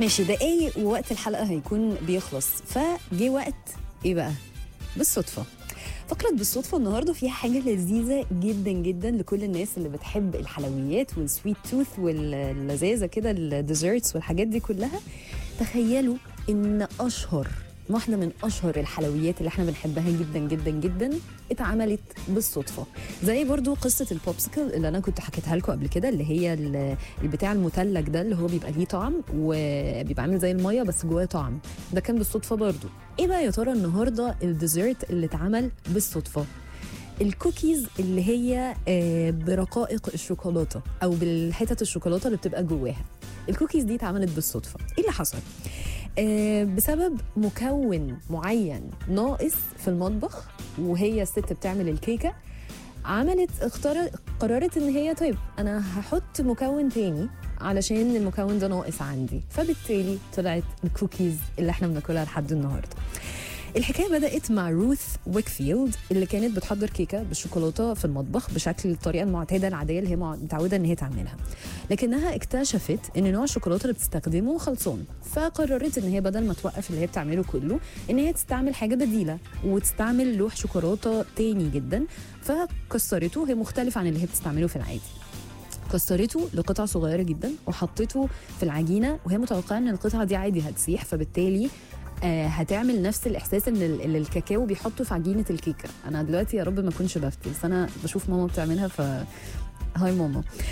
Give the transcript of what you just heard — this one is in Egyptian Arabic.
ماشي دقايق ووقت الحلقه هيكون بيخلص فجه وقت ايه بقى بالصدفه فقرة بالصدفة النهاردة فيها حاجة لذيذة جدا جدا لكل الناس اللي بتحب الحلويات والسويت توث واللذاذة كده الديزرتس والحاجات دي كلها تخيلوا ان اشهر واحدة من أشهر الحلويات اللي احنا بنحبها جدا جدا جدا اتعملت بالصدفة زي برضو قصة البوبسيكل اللي أنا كنت حكيتها لكم قبل كده اللي هي ال- البتاع المثلج ده اللي هو بيبقى ليه طعم وبيبقى عامل زي المية بس جواه طعم ده كان بالصدفة برضو ايه بقى يا ترى النهاردة الديزرت اللي اتعمل بالصدفة الكوكيز اللي هي آه، برقائق الشوكولاته او بالحتت الشوكولاته اللي بتبقى جواها الكوكيز دي اتعملت بالصدفه ايه اللي حصل آه، بسبب مكون معين ناقص في المطبخ وهي الست بتعمل الكيكه عملت اختار قررت ان هي طيب انا هحط مكون تاني علشان المكون ده ناقص عندي فبالتالي طلعت الكوكيز اللي احنا بناكلها لحد النهارده الحكايه بدات مع روث ويكفيلد اللي كانت بتحضر كيكه بالشوكولاته في المطبخ بشكل الطريقه المعتاده العاديه اللي هي مع- متعوده ان هي تعملها لكنها اكتشفت ان نوع الشوكولاته اللي بتستخدمه خلصان فقررت ان هي بدل ما توقف اللي هي بتعمله كله ان هي تستعمل حاجه بديله وتستعمل لوح شوكولاته تاني جدا فكسرته هي مختلف عن اللي هي بتستعمله في العادي كسرته لقطع صغيره جدا وحطيته في العجينه وهي متوقعه ان القطعه دي عادي هتسيح فبالتالي آه هتعمل نفس الاحساس ان ال- اللي الكاكاو بيحطه في عجينه الكيكه انا دلوقتي يا رب ما اكونش بفتي بس انا بشوف ماما بتعملها ف هاي ماما